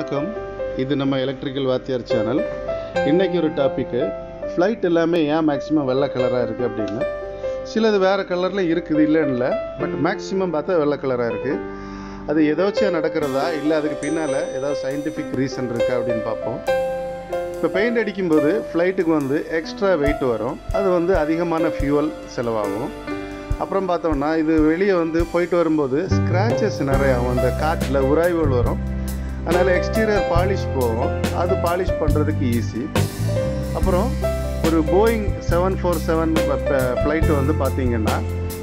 வணக்கம் இது நம்ம எலக்ட்ரிக்கல் வாத்தியார் சேனல் இன்றைக்கி ஒரு டாப்பிக்கு ஃப்ளைட் எல்லாமே ஏன் மேக்ஸிமம் வெள்ளை கலராக இருக்குது அப்படின்னு சிலது வேறு கலரில் இருக்குது இல்லைன்னு இல்லை பட் மேக்ஸிமம் பார்த்தா வெள்ளை கலராக இருக்குது அது எதாச்சும் நடக்கிறதா இல்லை அதுக்கு பின்னால் ஏதாவது சயின்டிஃபிக் ரீசன் இருக்கா அப்படின்னு பார்ப்போம் இப்போ பெயிண்ட் அடிக்கும்போது ஃப்ளைட்டுக்கு வந்து எக்ஸ்ட்ரா வெயிட் வரும் அது வந்து அதிகமான ஃபியூவல் செலவாகும் அப்புறம் பார்த்தோம்னா இது வெளியே வந்து போயிட்டு வரும்போது ஸ்க்ராச்சஸ் நிறைய ஆகும் அந்த காற்றில் உராய்வுகள் வரும் அதனால் எக்ஸ்டீரியர் பாலிஷ் போகும் அது பாலிஷ் பண்ணுறதுக்கு ஈஸி அப்புறம் ஒரு Boeing seven four seven flight வந்து பார்த்தீங்கன்னா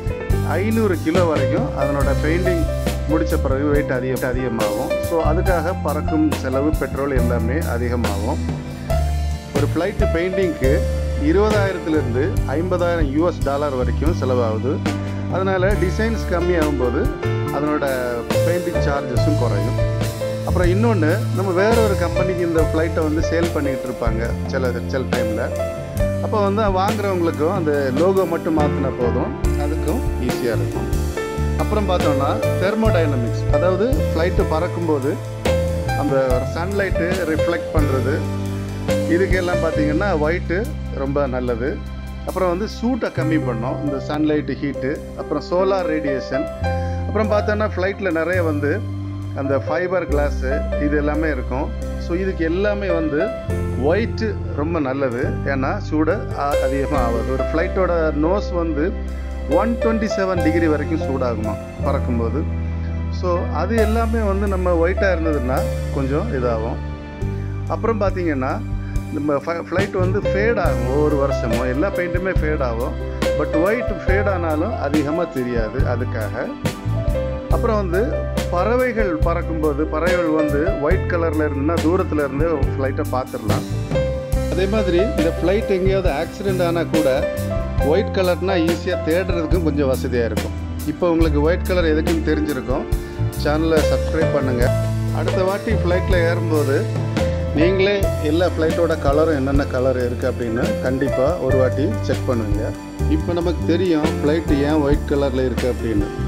ஐநூறு கிலோ வரைக்கும் அதனோட பெயிண்டிங் முடித்த பிறகு வெயிட் அதிகம் அதிகமாகும் ஸோ அதுக்காக பறக்கும் செலவு பெட்ரோல் எல்லாமே அதிகமாகும் ஒரு ஃப்ளைட்டு பெயிண்டிங்க்கு இருபதாயிரத்துலேருந்து ஐம்பதாயிரம் யூஎஸ் டாலர் வரைக்கும் செலவாகுது அதனால் டிசைன்ஸ் கம்மியாகும்போது அதனோட பெயிண்டிங் சார்ஜஸும் குறையும் அப்புறம் இன்னொன்று நம்ம வேற ஒரு கம்பெனிக்கு இந்த ஃப்ளைட்டை வந்து சேல் பண்ணிக்கிட்டு இருப்பாங்க சில சில டைமில் அப்போ வந்து வாங்குறவங்களுக்கும் அந்த லோகோ மட்டும் மாற்றின போதும் அதுக்கும் ஈஸியாக இருக்கும் அப்புறம் பார்த்தோம்னா தெர்மோடைனமிக்ஸ் அதாவது ஃப்ளைட்டு பறக்கும்போது அந்த சன்லைட்டு ரிஃப்ளெக்ட் பண்ணுறது இதுக்கெல்லாம் பார்த்தீங்கன்னா ஒயிட்டு ரொம்ப நல்லது அப்புறம் வந்து சூட்டை கம்மி பண்ணோம் இந்த சன்லைட்டு ஹீட்டு அப்புறம் சோலார் ரேடியேஷன் அப்புறம் பார்த்தோன்னா ஃப்ளைட்டில் நிறைய வந்து அந்த ஃபைபர் கிளாஸு இது எல்லாமே இருக்கும் ஸோ இதுக்கு எல்லாமே வந்து ஒயிட்டு ரொம்ப நல்லது ஏன்னா சூடு அதிகமாக ஆகாது ஒரு ஃப்ளைட்டோட நோஸ் வந்து ஒன் டுவெண்ட்டி செவன் டிகிரி வரைக்கும் சூடாகுமா பறக்கும்போது ஸோ அது எல்லாமே வந்து நம்ம ஒயிட்டாக இருந்ததுன்னா கொஞ்சம் இதாகும் அப்புறம் பார்த்தீங்கன்னா நம்ம ஃப்ளைட் வந்து ஃபேட் ஆகும் ஒவ்வொரு வருஷமும் எல்லா பெயிண்ட்டுமே ஃபேட் ஆகும் பட் ஒயிட் ஃபேட் ஆனாலும் அதிகமாக தெரியாது அதுக்காக அப்புறம் வந்து பறவைகள் பறக்கும்போது பறவைகள் வந்து ஒயிட் கலரில் இருந்துன்னா தூரத்தில் இருந்து ஃப்ளைட்டை பார்த்துடலாம் அதே மாதிரி இந்த ஃப்ளைட் எங்கேயாவது ஆக்சிடெண்ட் ஆனால் கூட ஒயிட் கலர்னால் ஈஸியாக தேடுறதுக்கும் கொஞ்சம் வசதியாக இருக்கும் இப்போ உங்களுக்கு ஒயிட் கலர் எதுக்குன்னு தெரிஞ்சிருக்கும் சேனலை சப்ஸ்கிரைப் பண்ணுங்கள் அடுத்த வாட்டி ஃப்ளைட்டில் ஏறும்போது நீங்களே எல்லா ஃப்ளைட்டோட கலரும் என்னென்ன கலர் இருக்குது அப்படின்னு கண்டிப்பாக ஒரு வாட்டி செக் பண்ணுவீங்க இப்போ நமக்கு தெரியும் ஃப்ளைட்டு ஏன் ஒயிட் கலரில் இருக்குது அப்படின்னு